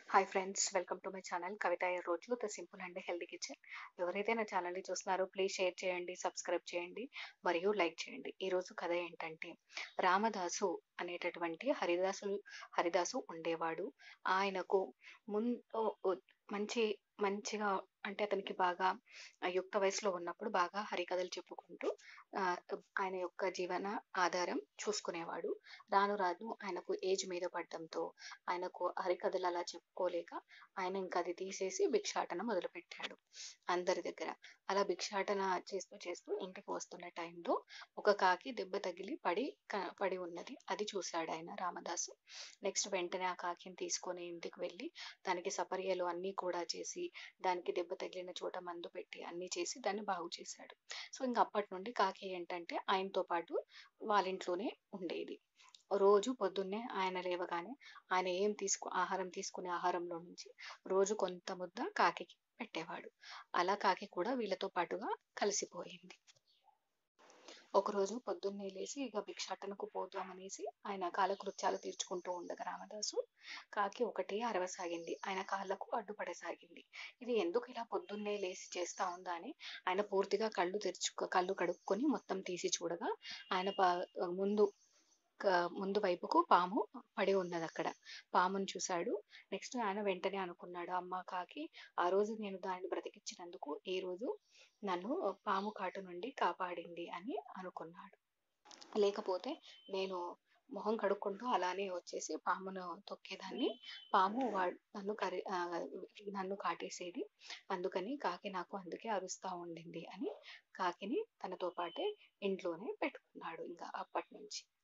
hi friends welcome to my channel Kavitha ఈ రోజు the simple and healthy kitchen ఎవరైతే నా ఛానల్ని చూస్తున్నారో ప్లీజ్ షేర్ చేయండి సబ్స్క్రైబ్ చేయండి మరియు లైక్ చేయండి ఈరోజు కథ ఏంటంటే రామదాసు అనేటటువంటి హరిదాసు హరిదాసు ఉండేవాడు ఆయనకు ముందు మంచి మంచిగా అంటే అతనికి బాగా యుక్త వయసులో ఉన్నప్పుడు బాగా హరికథలు చెప్పుకుంటూ ఆ, ఆయన యొక్క జీవన ఆధారం చూసుకునేవాడు రాను రాను ఆయనకు ఏజ్ మీద పడడంతో ఆయనకు హరికథలు అలా చెప్పుకోలేక ఆయన ఇంకా అది తీసేసి భిక్షాటన మొదలుపెట్టాడు అందరి దగ్గర అలా భిక్షాటన చేస్తూ చేస్తూ ఇంటికి వస్తున్న టైంలో ఒక కాకి దెబ్బ తగిలి పడి క- పడి ఉన్నది అది చూశాడు ఆయన రామదాసు నెక్స్ట్ వెంటనే ఆ కాకిని తీసుకొని ఇంటికి వెళ్ళి దానికి సపర్యలు అన్నీ కూడా చేసి దానికి దెబ్బ తగిలిన చోట మందు పెట్టి అన్నీ చేసి దాన్ని బాగు చేశాడు సో ఇంకా అప్పటి నుండి కాకి ఏంటంటే ఆయనతో పాటు వాళ్ళ ఇంట్లోనే ఉండేది రోజు పొద్దున్నే ఆయన లేవగానే ఆయన ఏం తీసుకు ఆహారం తీసుకునే ఆహారంలో నుంచి రోజు కొంత ముద్ద కాకికి పెట్టేవాడు అలా కాకి కూడా వీళ్ళతో పాటుగా కలిసిపోయింది ఒకరోజు పొద్దున్నే లేచి ఇక భిక్షాటనకు పోదామనేసి ఆయన కాలకృత్యాలు తీర్చుకుంటూ ఉండగా రామదాసు కాకి ఒకటి అరవసాగింది ఆయన కాళ్ళకు అడ్డుపడసాగింది ఇది ఎందుకు ఇలా పొద్దున్నే లేచి చేస్తా ఉందా అని ఆయన పూర్తిగా కళ్ళు తెరుచుకో కళ్ళు కడుక్కొని మొత్తం తీసి చూడగా ఆయన ప- ముందు క- ముందు వైపుకు పాము పడి ఉన్నది అక్కడ పామును చూశాడు నెక్స్ట్ ఆయన వెంటనే అనుకున్నాడు అమ్మ కాకి ఆ రోజు నేను దాన్ని బ్రతికించినందుకు ఈ రోజు నన్ను పాము కాటు నుండి కాపాడింది అని అనుకున్నాడు లేకపోతే నేను మొహం కడుక్కుంటూ అలానే వచ్చేసి పామును తొక్కేదాన్ని పాము వాడు నన్ను కరి ఆ, నన్ను కాటేసేది అందుకని కాకి నాకు అందుకే అరుస్తా ఉండింది అని కాకిని తనతో పాటే ఇంట్లోనే పెట్టుకున్నాడు ఇంకా అప్పటి నుంచి